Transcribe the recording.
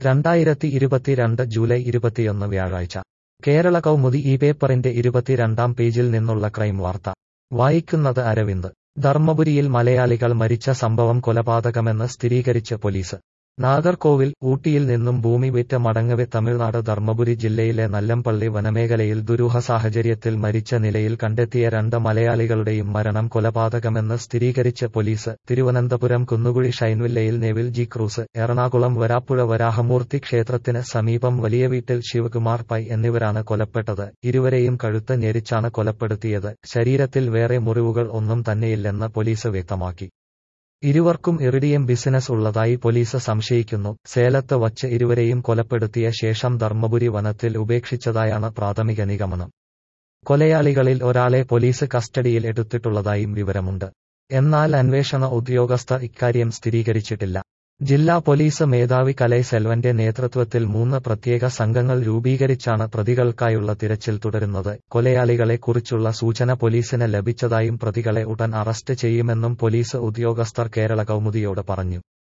രണ്ടായിരത്തി ഇരുപത്തിരണ്ട് ജൂലൈ ഇരുപത്തിയൊന്ന് വ്യാഴാഴ്ച കേരള കൗമുദി ഈ പേപ്പറിന്റെ ഇരുപത്തിരണ്ടാം പേജിൽ നിന്നുള്ള ക്രൈം വാർത്ത വായിക്കുന്നത് അരവിന്ദ് ധർമ്മപുരിയിൽ മലയാളികൾ മരിച്ച സംഭവം കൊലപാതകമെന്ന് സ്ഥിരീകരിച്ച് പോലീസ് നാഗർകോവിൽ ഊട്ടിയിൽ നിന്നും ഭൂമി വിറ്റ മടങ്ങവെ തമിഴ്നാട് ധർമ്മപുരി ജില്ലയിലെ നല്ലംപള്ളി വനമേഖലയിൽ ദുരൂഹ സാഹചര്യത്തിൽ മരിച്ച നിലയിൽ കണ്ടെത്തിയ രണ്ട് മലയാളികളുടെയും മരണം കൊലപാതകമെന്ന് സ്ഥിരീകരിച്ച് പോലീസ് തിരുവനന്തപുരം കുന്നുകുഴി ഷൈൻവില്ലയിൽ Nevil G Cruz Ernakulam Varapuzha Varahamurthy ക്ഷേത്രത്തിന് സമീപം വലിയ വീട്ടിൽ ശിവകുമാർ പൈ എന്നിവരാണ് കൊലപ്പെട്ടത് ഇരുവരെയും കഴുത്ത് ഞെരിച്ചാണ് കൊലപ്പെടുത്തിയത് ശരീരത്തിൽ വേറെ മുറിവുകൾ ഒന്നും തന്നെയില്ലെന്ന് പോലീസ് വ്യക്തമാക്കി ഇരുവർക്കും ഇറിഡിയം ബിസിനസ് ഉള്ളതായി പോലീസ് സംശയിക്കുന്നു സേലത്ത് വച്ച് ഇരുവരെയും കൊലപ്പെടുത്തിയ ശേഷം ധർമ്മപുരി വനത്തിൽ ഉപേക്ഷിച്ചതായാണ് പ്രാഥമിക നിഗമനം കൊലയാളികളിൽ ഒരാളെ പോലീസ് കസ്റ്റഡിയിൽ എടുത്തിട്ടുള്ളതായും വിവരമുണ്ട് എന്നാൽ അന്വേഷണ ഉദ്യോഗസ്ഥർ ഇക്കാര്യം സ്ഥിരീകരിച്ചിട്ടില്ല ജില്ലാ പോലീസ് മേധാവി കലൈ സെൽവന്റെ നേതൃത്വത്തിൽ മൂന്ന് പ്രത്യേക സംഘങ്ങൾ രൂപീകരിച്ചാണ് പ്രതികൾക്കായുള്ള തിരച്ചിൽ തുടരുന്നത് കൊലയാളികളെ കുറിച്ചുള്ള സൂചന പോലീസിന് ലഭിച്ചതായും പ്രതികളെ ഉടൻ അറസ്റ്റ് ചെയ്യുമെന്നും പോലീസ് ഉദ്യോഗസ്ഥർ കേരള കൗമുദിയോട് പറഞ്ഞു